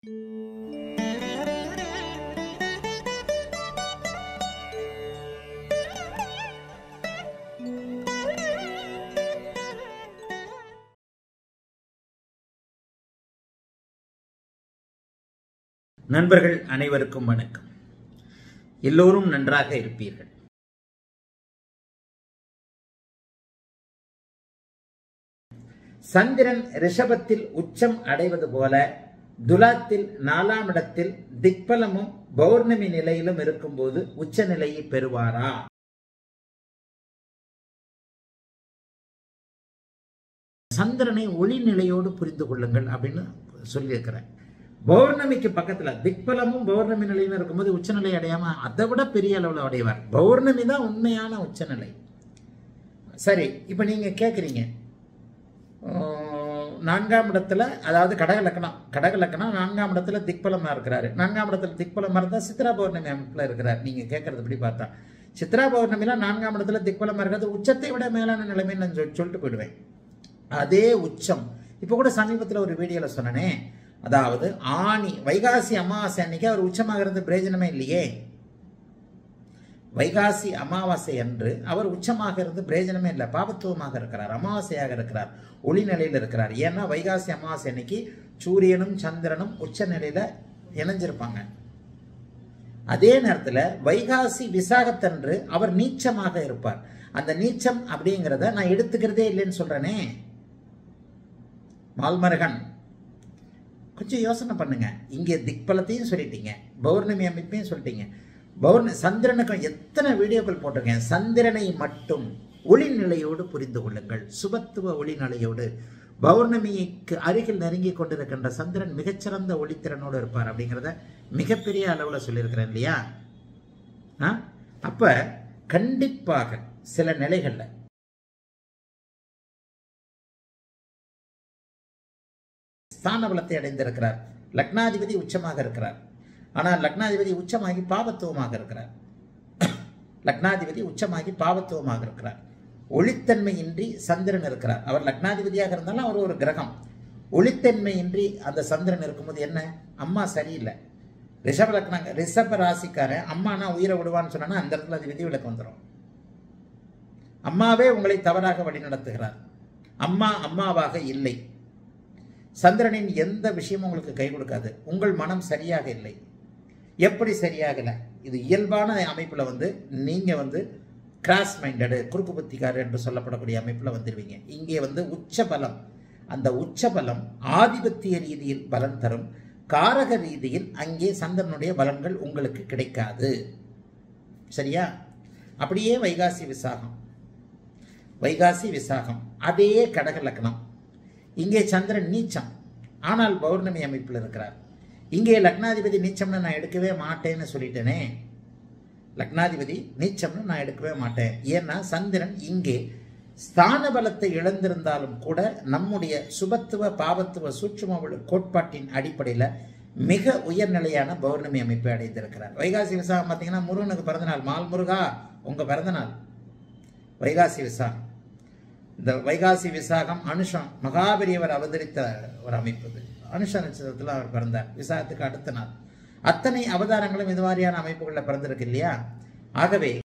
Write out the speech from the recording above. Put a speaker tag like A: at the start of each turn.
A: நண்பர்கள் அனைவருக்கும் வணக்கம் எல்லோரும் நன்றாக இருப்பீர்கள் சந்திரன் ரிஷபத்தில் உச்சம் அடைவது போல துலாத்தில் நாலாம் இடத்தில் திக்பலமும் பௌர்ணமி நிலையிலும் இருக்கும்போது உச்ச நிலையை பெறுவாரா சந்திரனை ஒளி நிலையோடு புரிந்து கொள்ளுங்கள் அப்படின்னு சொல்லியிருக்கிறேன் பௌர்ணமிக்கு பக்கத்துல திக்பலமும் பௌர்ணமி நிலையும் இருக்கும்போது உச்சநிலை அடையாம அதை விட பெரிய அளவில் அடைவார் பௌர்ணமி தான் உண்மையான உச்சநிலை சரி இப்போ நீங்க கேட்குறீங்க நான்காம் இடத்துல அதாவது கடக லக்கணம் கடக லக்கணம் நான்காம் இடத்துல திக்பலமா இருக்கிறாரு நான்காம் இடத்துல திக்பலமா இருந்தா சித்ரா பௌர்ணமி அமைப்புல இருக்கிறார் நீங்க கேட்கறது இப்படி பார்த்தா சித்ரா பௌர்ணமில நான்காம் இடத்துல திக்பலமா இருக்கிறது உச்சத்தை விட மேலான நிலைமைன்னு நான் சொல் சொல்லிட்டு போயிடுவேன் அதே உச்சம் இப்போ கூட சமீபத்தில் ஒரு வீடியோவில் சொன்னனே அதாவது ஆணி வைகாசி அமாவாசை அன்னைக்கு அவர் உச்சமாகிறது பிரயோஜனமே இல்லையே வைகாசி அமாவாசை அன்று அவர் உச்சமாக இருந்து பிரயோஜனமே இல்லை பாபத்துவமாக இருக்கிறார் அமாவாசையாக இருக்கிறார் ஒளி நிலையில் இருக்கிறார் ஏன்னா வைகாசி அமாவாசை அன்னைக்கு சூரியனும் சந்திரனும் உச்ச நிலையில இணைஞ்சிருப்பாங்க அதே நேரத்தில் வைகாசி விசாகத்தன்று அவர் நீச்சமாக இருப்பார் அந்த நீச்சம் அப்படிங்கிறத நான் எடுத்துக்கிறதே இல்லைன்னு சொல்றேனே மால்மரகன் கொஞ்சம் யோசனை பண்ணுங்க இங்கே திக்பலத்தையும் சொல்லிட்டீங்க பௌர்ணமி அமைப்பையும் சொல்லிட்டீங்க பௌர்ண சந்திரனுக்கு எத்தனை வீடியோக்கள் போட்டிருக்கேன் சந்திரனை மட்டும் ஒளி நிலையோடு புரிந்து கொள்ளுங்கள் சுபத்துவ ஒளி நிலையோடு பௌர்ணமிக்கு அருகில் நெருங்கி கொண்டிருக்கின்ற சந்திரன் மிகச்சிறந்த ஒளித்திறனோடு இருப்பார் அப்படிங்கிறத மிகப்பெரிய அளவில் சொல்லியிருக்கிறேன் இல்லையா அப்ப கண்டிப்பாக சில நிலைகள்ல ஸ்தான பலத்தை அடைந்திருக்கிறார் லக்னாதிபதி உச்சமாக இருக்கிறார் ஆனால் லக்னாதிபதி உச்சமாகி பாவத்துவமாக இருக்கிறார் லக்னாதிபதி உச்சமாகி பாவத்துவமாக இருக்கிறார் ஒளித்தன்மையின்றி சந்திரன் இருக்கிறார் அவர் லக்னாதிபதியாக இருந்தாலும் அவர் ஒரு கிரகம் ஒளித்தன்மையின்றி அந்த சந்திரன் இருக்கும்போது என்ன அம்மா சரியில்லை ரிஷப லக்னாங்க ரிஷப ராசிக்காரன் அம்மானா உயிரை விடுவான்னு சொன்னா அந்த இடத்துல அது விதிவிலக்கு வந்துடும் அம்மாவே உங்களை தவறாக வழிநடத்துகிறார் அம்மா அம்மாவாக இல்லை சந்திரனின் எந்த விஷயமும் உங்களுக்கு கை கொடுக்காது உங்கள் மனம் சரியாக இல்லை எப்படி சரியாகல இது இயல்பான அமைப்பில் வந்து நீங்கள் வந்து கிராஸ் மைண்டடு குறுக்கு புத்திக்காரு என்று சொல்லப்படக்கூடிய அமைப்பில் வந்துடுவீங்க இங்கே வந்து உச்ச பலம் அந்த உச்ச பலம் ஆதிபத்திய ரீதியில் பலன் தரும் காரக ரீதியில் அங்கே சந்திரனுடைய பலன்கள் உங்களுக்கு கிடைக்காது சரியா அப்படியே வைகாசி விசாகம் வைகாசி விசாகம் அதே கடக லக்னம் இங்கே சந்திரன் நீச்சம் ஆனால் பௌர்ணமி அமைப்பில் இருக்கிறார் இங்கே லக்னாதிபதி நீச்சம்னு நான் எடுக்கவே மாட்டேன்னு சொல்லிட்டேனே லக்னாதிபதி நீச்சம்னு நான் எடுக்கவே மாட்டேன் ஏன்னா சந்திரன் இங்கே ஸ்தான பலத்தை இழந்திருந்தாலும் கூட நம்முடைய சுபத்துவ பாவத்துவ சூட்சும கோட்பாட்டின் அடிப்படையில் மிக உயர்நிலையான பௌர்ணமி அமைப்பை அடைந்திருக்கிறார் வைகாசி விசாகம் பார்த்தீங்கன்னா முருகனுக்கு பிறந்தநாள் மால் முருகா உங்கள் பிறந்தநாள் வைகாசி விசாகம் இந்த வைகாசி விசாகம் அனுஷம் மகாபெரியவர் அவதரித்த ஒரு அமைப்பு இது அனுஷ நட்சத்திரத்தில் அவர் பிறந்தார் விசாகத்துக்கு அடுத்த நாள் அத்தனை அவதாரங்களும் இது மாதிரியான அமைப்புகளில் பிறந்திருக்கு இல்லையா ஆகவே